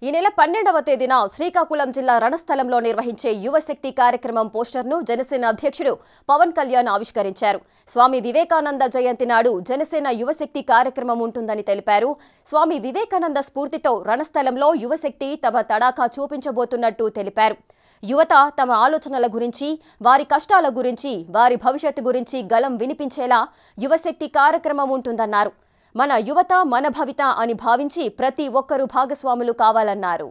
ఈ నెల పన్నెండవ తేదీన శ్రీకాకుళం జిల్లా రణస్థలంలో నిర్వహించే యువశక్తి కార్యక్రమం పోస్టర్ను జనసేన అధ్యక్షుడు పవన్ కళ్యాణ్ ఆవిష్కరించారు స్వామి వివేకానంద జయంతి నాడు జనసేన యువశక్తి కార్యక్రమం ఉంటుందని తెలిపారు స్వామి వివేకానంద స్ఫూర్తితో రణస్థలంలో యువశక్తి తమ తడాఖా చూపించబోతున్నట్టు తెలిపారు యువత తమ ఆలోచనల గురించి వారి కష్టాల గురించి వారి భవిష్యత్తు గురించి గలం వినిపించేలా యువశక్తి కార్యక్రమం ఉంటుందన్నారు మన యువత మన భవిత అని భావించి ప్రతి ఒక్కరూ భాగస్వాములు కావాలన్నారు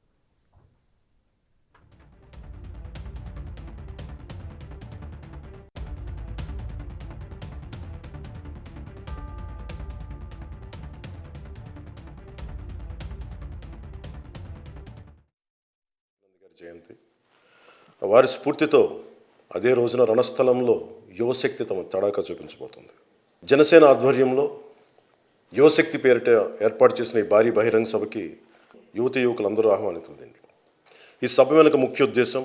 గారి జయంతి వారి స్ఫూర్తితో అదే రోజున రణస్థలంలో యువశక్తి తమ తడాకా చూపించబోతుంది జనసేన ఆధ్వర్యంలో యువశక్తి పేరిట ఏర్పాటు చేసిన ఈ భారీ బహిరంగ సభకి యువత యువకులందరూ ఆహ్వానితులు దీంట్లో ఈ సభ వెనుక ముఖ్య ఉద్దేశం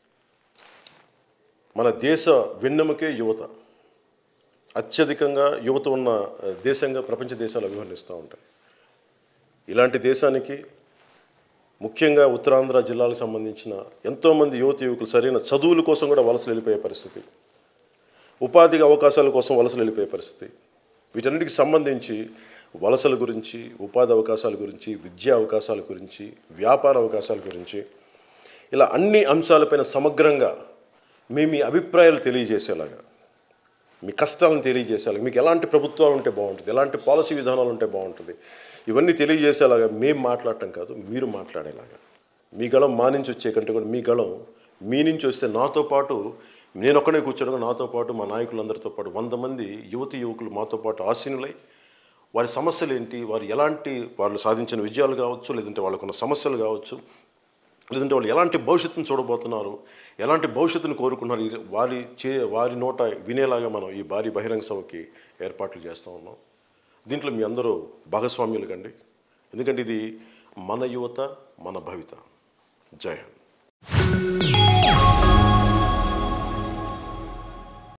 మన దేశ వెన్నెముకే యువత అత్యధికంగా యువత ఉన్న ఆ, దేశంగా ప్రపంచ దేశాలు అభివర్ణిస్తూ ఉంటాయి ఇలాంటి దేశానికి ముఖ్యంగా ఉత్తరాంధ్ర జిల్లాలకు సంబంధించిన ఎంతోమంది యువత యువకులు సరైన చదువుల కోసం కూడా వలసలు వెళ్ళిపోయే పరిస్థితి ఉపాధికి అవకాశాల కోసం వలసలు వెళ్ళిపోయే పరిస్థితి వీటన్నిటికి సంబంధించి వలసల గురించి ఉపాధి అవకాశాల గురించి విద్యా అవకాశాల గురించి వ్యాపార అవకాశాల గురించి ఇలా అన్ని అంశాలపైన సమగ్రంగా మీ మీ అభిప్రాయాలు తెలియజేసేలాగా మీ కష్టాలను తెలియజేసేలాగా మీకు ఎలాంటి ప్రభుత్వాలు ఉంటే బాగుంటుంది ఎలాంటి పాలసీ విధానాలు ఉంటే బాగుంటుంది ఇవన్నీ తెలియజేసేలాగా మేము మాట్లాడటం కాదు మీరు మాట్లాడేలాగా మీ గళం మా నుంచి వచ్చే కంటే కూడా మీ గళం మీ నుంచి వస్తే నాతో పాటు నేను ఒక్కడే కూర్చోడం నాతో పాటు మా నాయకులందరితో పాటు వంద మంది యువతి యువకులు మాతో పాటు ఆసీనులై వారి సమస్యలు ఏంటి వారు ఎలాంటి వాళ్ళు సాధించిన విజయాలు కావచ్చు లేదంటే వాళ్ళకున్న సమస్యలు కావచ్చు లేదంటే వాళ్ళు ఎలాంటి భవిష్యత్తును చూడబోతున్నారు ఎలాంటి భవిష్యత్తును కోరుకున్నారు ఈ వారి చే వారి నోట వినేలాగా మనం ఈ భారీ బహిరంగ సభకి ఏర్పాట్లు చేస్తూ ఉన్నాం దీంట్లో మీ అందరూ భాగస్వామ్యులు కండి ఎందుకంటే ఇది మన యువత మన భవిత జై హింద్